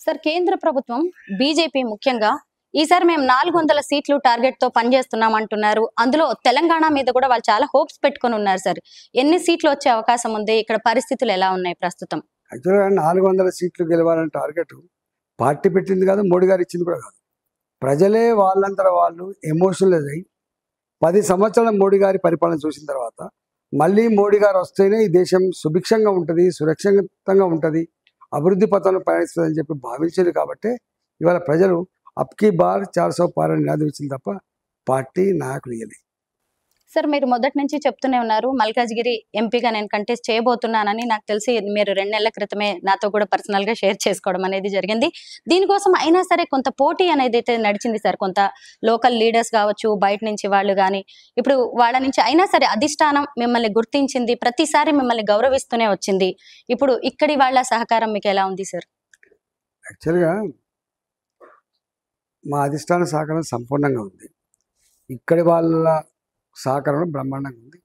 sir కేంద్ర ప్రభుత్వం BJP ముఖ్యంగా ఈసారి మేము నాలుగు వందల సీట్లు టార్గెట్ తో పనిచేస్తున్నాం అంటున్నారు అందులో తెలంగాణ మీద కూడా వాళ్ళు చాలా హోప్స్ పెట్టుకొని ఉన్నారు సార్ ఎన్ని సీట్లు వచ్చే అవకాశం ఉంది ఇక్కడ పరిస్థితులు ఎలా ఉన్నాయి ప్రస్తుతం యాక్చువల్గా నాలుగు వందల సీట్లు గెలవాలని టార్గెట్ పార్టీ పెట్టింది కాదు మోడీ గారు ఇచ్చింది కూడా కాదు ప్రజలే వాళ్ళంతట వాళ్ళు ఎమోషనల్ అయ్యి పది సంవత్సరాల మోడీ గారి పరిపాలన చూసిన తర్వాత మళ్ళీ మోడీ గారు వస్తేనే ఈ దేశం సుభిక్షంగా ఉంటుంది సురక్షితంగా ఉంటుంది అభివృద్ధి పథంలో ప్రయాణిస్తుంది అని చెప్పి భావించారు కాబట్టి ఇవాళ ప్రజలు అప్కి బార్ చార్ సో పార్ అని నినాదం ఇచ్చింది తప్ప పార్టీ నాయకులు ఇవ్వలేదు సార్ మీరు మొదటి నుంచి చెప్తూనే ఉన్నారు మల్కాజ్గిరి ఎంపీగా నేను కంటెస్ట్ చేయబోతున్నానని నాకు తెలిసి మీరు రెండు నెలల క్రితమే నాతో కూడా పర్సనల్ గా షేర్ చేసుకోవడం అనేది జరిగింది దీనికోసం అయినా సరే కొంత పోటీ అనేది అయితే నడిచింది సార్ కొంత లోకల్ లీడర్స్ కావచ్చు బయట నుంచి వాళ్ళు కానీ ఇప్పుడు వాళ్ళ నుంచి అయినా సరే అధిష్టానం మిమ్మల్ని గుర్తించింది ప్రతిసారి మిమ్మల్ని గౌరవిస్తూనే వచ్చింది ఇప్పుడు ఇక్కడి వాళ్ళ సహకారం మీకు ఎలా ఉంది సార్ యాక్చువల్గా మా అధిష్టాన సహకారం సంపూర్ణంగా ఉంది ఇక్కడి వాళ్ళ సహకారం బ్రహ్మాండంగా ఉంది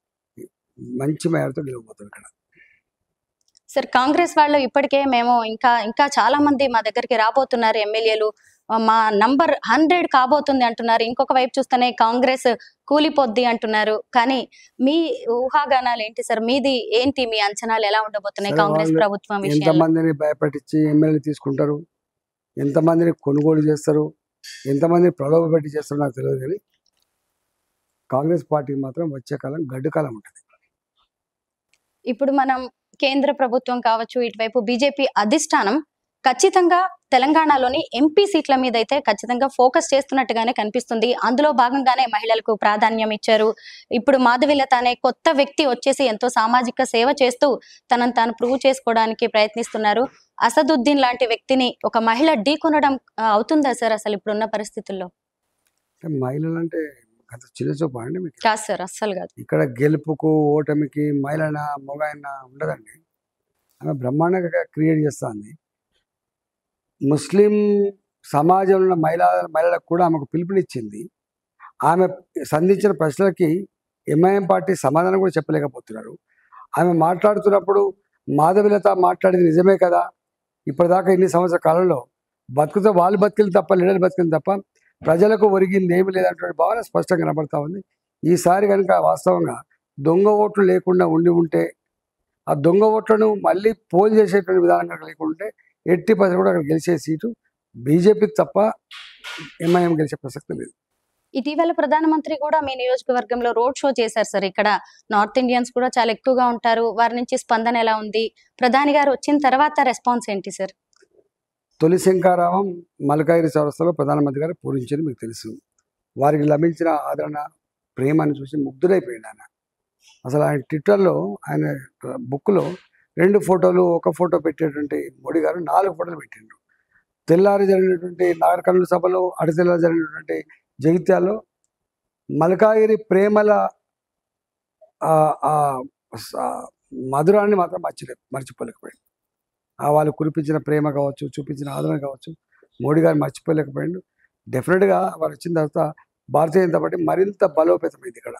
మంచి మేరతో గెలవబోతుంది ఇక్కడ సార్ కాంగ్రెస్ వాళ్ళు ఇప్పటికే మేము ఇంకా ఇంకా చాలా మంది మా దగ్గరికి రాబోతున్నారు ఎమ్మెల్యేలు మా నంబర్ హండ్రెడ్ కాబోతుంది అంటున్నారు ఇంకొక వైపు చూస్తేనే కాంగ్రెస్ కూలిపోద్ది అంటున్నారు కానీ మీ ఊహాగానాలు ఏంటి సార్ మీది ఏంటి మీ అంచనాలు ఎలా ఉండబోతున్నాయి సరే, కాంగ్రెస్ వాళ్ళు ప్రభుత్వం విషయంలో ఎంతమందిని భయపెట్టించి ఎమ్మెల్యే తీసుకుంటారు ఎంతమందిని కొనుగోలు చేస్తారు ఎంతమందిని ప్రలోభ పెట్టి చేస్తారో నాకు తెలియదు కానీ కాంగ్రెస్ పార్టీకి మాత్రం వచ్చే కాలం గడ్డు కాలం ఉంటుంది ఇప్పుడు మనం కేంద్ర ప్రభుత్వం కావచ్చు ఇటువైపు బీజేపీ అధిష్టానం ఖచ్చితంగా తెలంగాణలోని ఎంపీ సీట్ల మీద అయితే ఖచ్చితంగా ఫోకస్ చేస్తున్నట్టుగానే కనిపిస్తుంది అందులో భాగంగానే మహిళలకు ప్రాధాన్యం ఇచ్చారు ఇప్పుడు మాధవిలత అనే కొత్త వ్యక్తి వచ్చేసి ఎంతో సామాజిక సేవ చేస్తూ తనను తాను ప్రూవ్ చేసుకోవడానికి ప్రయత్నిస్తున్నారు అసదుద్దీన్ లాంటి వ్యక్తిని ఒక మహిళ ఢీకొనడం ఆ, అవుతుందా సార్ అసలు ఇప్పుడున్న పరిస్థితుల్లో అంటే మహిళలు అంటే గత చిన్న చూపు అండి మీకు కాదు సార్ అస్సలు కాదు ఇక్కడ గెలుపుకు ఓటమికి మహిళన మొగాయన ఉండదండి ఆమె బ్రహ్మాండంగా క్రియేట్ చేస్తుంది ముస్లిం సమాజంలో ఉన్న మహిళా మహిళలకు కూడా ఆమెకు పిలుపునిచ్చింది ఆమె సంధించిన ప్రశ్నలకి ఎంఐఎం పార్టీ సమాధానం కూడా చెప్పలేకపోతున్నారు ఆమె మాట్లాడుతున్నప్పుడు మాధవిలత మాట్లాడింది నిజమే కదా ఇప్పటిదాకా ఇన్ని సంవత్సరాల కాలంలో బతుకుతో వాళ్ళు బతికింది తప్ప లీడర్లు బతికింది తప్ప ప్రజలకు ఒరిగింది ఏమి లేదంటే భావన స్పష్టంగా కనబడతా ఉంది ఈసారి కనుక వాస్తవంగా దొంగ ఓట్లు లేకుండా ఉండి ఉంటే ఆ దొంగ ఓట్లను మళ్ళీ పోల్ చేసేటువంటి విధానం కనుక లేకుండా ఉంటే ఎట్టి పర్సెంట్ కూడా అక్కడ గెలిచే సీటు బీజేపీకి తప్ప ఎంఐఎం గెలిచే ప్రసక్తి లేదు ఇటీవల ప్రధానమంత్రి కూడా మీ నియోజకవర్గంలో రోడ్ షో చేశారు సార్ ఇక్కడ నార్త్ ఇండియన్స్ కూడా చాలా ఎక్కువగా ఉంటారు వారి నుంచి స్పందన ఎలా ఉంది ప్రధాని గారు వచ్చిన తర్వాత రెస్పాన్స్ ఏంటి సార్ తొలి శంకారావం మలకాయిరి చౌరస్తాలో ప్రధానమంత్రి గారు పూరించింది మీకు తెలుసు వారికి లభించిన ఆదరణ ప్రేమని చూసి ముగ్ధుడైపోయాడు ఆయన అసలు ఆయన ట్విట్టర్లో ఆయన బుక్లో రెండు ఫోటోలు ఒక ఫోటో పెట్టేటువంటి మోడీ గారు నాలుగు ఫోటోలు పెట్టిండ్రు తెల్లారి జరిగినటువంటి నాగరికర్నూలు సభలో అటు తెల్లారి జరిగినటువంటి జగిత్యాల్లో మలకాగిరి ప్రేమల ఆ- ఆ స- మధురాన్ని మాత్రం మర్చిలే మర్చిపోలేకపోయాడు ఆ వాళ్ళు కురిపించిన ప్రేమ కావచ్చు చూపించిన ఆదరణ కావచ్చు మోడీ గారు మర్చిపోలేకపోయాడు డెఫినెట్గా వారు వచ్చిన తర్వాత భారతీయ జనతా పార్టీ మరింత బలోపేతమైంది ఇక్కడ